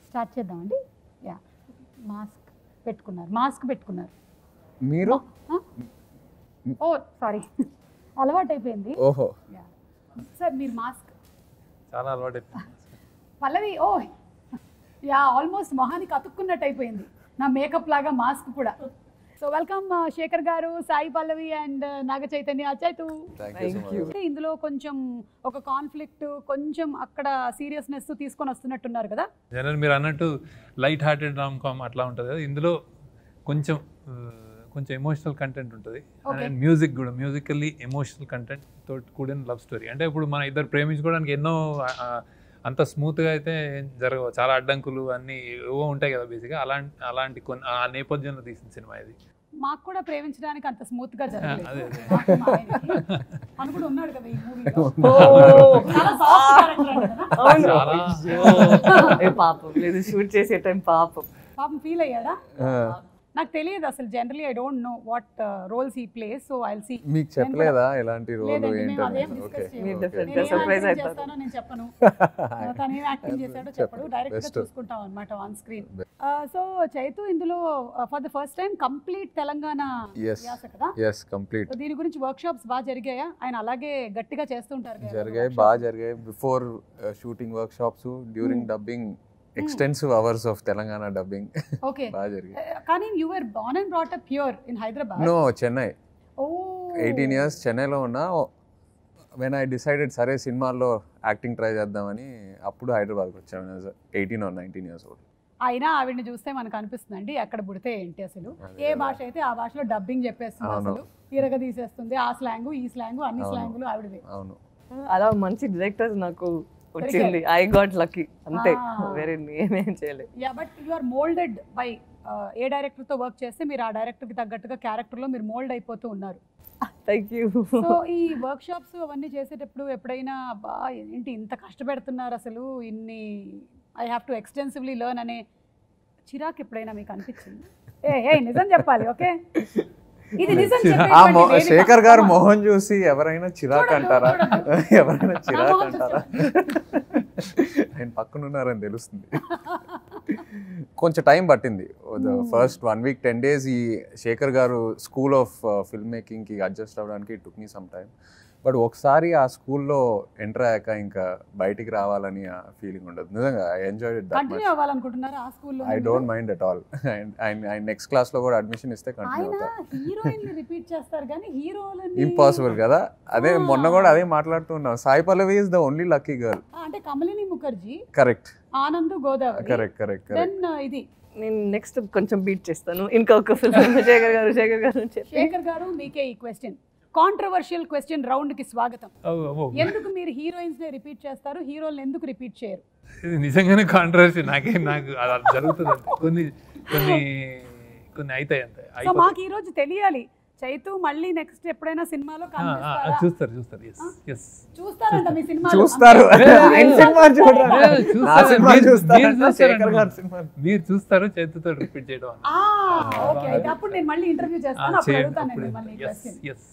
Start చేద్దామండి yeah mask పెట్టుకున్నారు mask పెట్టుకున్నారు మీరు ఓ సారీ అలవాటు అయిపోయింది ఓహో యా సార్ మీరు మాస్క్ చాలా అలవాటు పల్లవి ఓ యా ఆల్మోస్ట్ మొహానికి అతుక్కున్నట్టు అయిపోయింది నా మేకప్ లాగా మాస్క్ కూడా so welcome Shekhar garu Sai Pallavi and Naga Chaitanya Chaitu thank you so much అంటే ఇందులో కొంచెం ఒక కాన్ఫ్లిక్ట్ కొంచెం అక్కడ సీరియస్నెస్ తీసుకొని వస్తున్నట్టున్నారు కదా జనరల్ మీరు అన్నట్టు లైట్ హార్టెడ్ రామ్ కామ్ అట్లా ఉంటుంది కదా ఇందులో కొంచెం ఆ, కొంచెం ఎమోషనల్ కంటెంట్ ఉంటుంది Okay. అండ్ మ్యూజిక్ కూడా మ్యూజికల్లీ ఎమోషనల్ కంటెంట్ తోటి కూడిన లవ్ స్టోరీ అంటే ఇప్పుడు మన ఇద్దరు ప్రేమించుకోవడానికి ఎన్నో ఆ, అంత స్మూత్గా అయితే ఏం జరగవు చాలా అడ్డంకులు అన్నీ ఏవో ఉంటాయి కదా బేసిక్గా అలాంటి అలాంటి కొన్ని ఆ నేపథ్యంలో తీసిన సినిమా ఇది మాకు కూడా ప్రేమించడానికి అంత స్మూత్ గా జరగలేదు అదే, అదే. నాకు మా ఆయనకి. తను కూడా ఉన్నాడు కదా ఈ మూవీలో చాలా soft character అంట కదా. అవును చాలా ఏ పాపం లేదు షూట్ చేసే టైం పాపం పాపం ఫీల్ అయ్యాడా నాకు తెలియదు అసలు generally I don't know what roles he plays so I see మీకు చెప్పలేదా ఎలాంటి రోల్ లేదండి, మేము ఏంటని అదేం ఓకే discuss చేయలేదు. మీరు different నేను గా ఏం surprise యాక్టింగ్ అవుతారు. చేస్తానో నేను చెప్పను తను ఏం యాక్టింగ్ చేశాడో చెప్పడు డైరెక్ట్ గా Best. చూసుకుంటాం అనమాట ఆన్ స్క్రీన్ సో చైతు ఇందులో for the first time complete Telangana Yes. యాస కదా ఎస్ కంప్లీట్ సో దీని గురించి వర్క్ షాప్స్ బాగా జరిగాయా ఆయన అలాగే గట్టిగా చేస్తుంటారు కదా జరిగాయి workshops. బాగా జరిగాయి before shooting workshops during dubbing extensive hours of Telangana dubbing okay బాగా జరిగాయి కానీ you are born and brought up pure in Hyderabad no Chennai oh eighteen years చెన్నైలో ఉన్నా వెన్ ఐ డిసైడెడ్ సరే సినిమాల్లో యాక్టింగ్ ట్రై చేద్దామని అప్పుడు హైదరాబాద్కి వచ్చాను eighteen or nineteen years old అయినా ఆవిడని చూస్తే మనకు అనిపిస్తుందండి ఎక్కడ పుడితే ఏంటి అసలు అదే ఏ కదా. భాష అయితే ఆ భాషలో డబ్బింగ్ చెప్పేస్తుంది అవును. అసలు ఇరగ తీసేస్తుంది ఆ స్లాంగ్ ఈ స్లాంగ్ అన్ని అవును. స్లాంగులు ఆవిడవే అవును అలా మంచి డైరెక్టర్స్ నాకు వచ్చింది ఐ గాట్ లక్కీ అంతే Ah. వేరే నేనేం చేయలేదు yeah but you are moulded by a director తో వర్క్ చేస్తే మీరు ఆ డైరెక్టర్ కి తగ్గట్టుగా క్యారెక్టర్ లో మీరు మోల్డ్ అయిపోతూ ఉన్నారు థ్యాంక్ యూ సో ఈ వర్క్ షాప్స్ అవన్నీ చేసేటప్పుడు ఎప్పుడైనా బా ఏంటి ఇంత కష్టపెడుతున్నారు అసలు ఇన్ని I have to extensively learn అనే చిరాకు ఎప్పుడైనా మీకు అనిపించింది ఏ ఏ నిజం చెప్పాలి ఓకే ఇది నిజం ఆ చెప్పేటువంటి మొ- వేదిక. శేఖర్ గారు Come on. మోహన్ చూసి ఎవరైనా చిరాక్ చూడొద్దు, అంటారా చూడొద్దు. ఎవరైనా చిరాక్ మొహం అంటారా ఆయన పక్కన ఉన్నారని తెలుస్తుంది కొంచెం టైం పట్టింది first one week ten days ఈ Shekhar garu school of film మేకింగ్కి అడ్జస్ట్ అవ్వడానికి took me some time but ఒకసారి ఆ స్కూల్లో ఎంటర్ అయ్యాక ఇంకా బయటికి రావాలని ఆ ఫీలింగ్ ఉండదు నిజంగా I enjoy it that continue అవ్వాలనుకుంటున్నారా ఆ స్కూల్లో I don't mind at all ఆయన ఆయన నెక్స్ట్ క్లాస్లో కూడా అడ్మిషన్ ఇస్తే కంటిన్యూ ఆయన అవుతా హీరోయిన్ రిపీట్ చేస్తారు కానీ హీరోలని ఇంపాసిబుల్ కదా అదే Ah. మొన్న కూడా అదే మాట్లాడుతున్నాం Sai Pallavi is the only lucky girl అంటే Kamalini Mukherjee correct Anand Godavari correct correct correct then ఇది నేను నెక్స్ట్ కొంచెం బీట్ చేస్తాను ఇంకొక ఫిల్మ్ శేఖర్ గారు శేఖర్ గారు అని చెప్పి శేఖర్ గారు మీకే ఈ క్వశ్చన్ కాంట్రవర్షియల్ క్వశ్చన్ రౌండ్ కి స్వాగతం ఓ, ఓ. ఎందుకు మీరు హీరోయిన్స్ ని రిపీట్ చేస్తారు హీరోలను ఎందుకు రిపీట్ చేయరు ఇది నిజంగానే కాంట్రవర్సీ నాకే నాకు అది అలా జరుగుతుంది అంతే కొన్ని కొన్ని కొన్ని అవుతాయి అంతే సో అయిపోతాయి. మాకు ఈ రోజు తెలియాలి చైతు మళ్ళీ నెక్స్ట్ ఎప్పుడైనా సినిమాలో ఆ, ఆ, ఆ, కనిపిస్తారా చూస్తారు చూస్తారు ఎస్ ఎస్ చూస్తారంట మీ సినిమా చూస్తారు ఆయన సినిమా చూడరా లేదు, నా చూస్తారు. సినిమా మీరు- చూస్తారంట, మీరు చూస్తారు శేఖర్ గారి అంటున్నా. సినిమా మీరు చూస్తారు చేతితో రిపీట్ చేయడం అన్న. ఓకే అయితే అప్పుడు నేను మళ్ళీ ఇంటర్వ్యూ ఆ, చేస్తాను అప్పుడు చేయండి అడుగుతాను అప్పుడు నేను మళ్ళీ ఎస్ క్వశ్చన్ ఎస్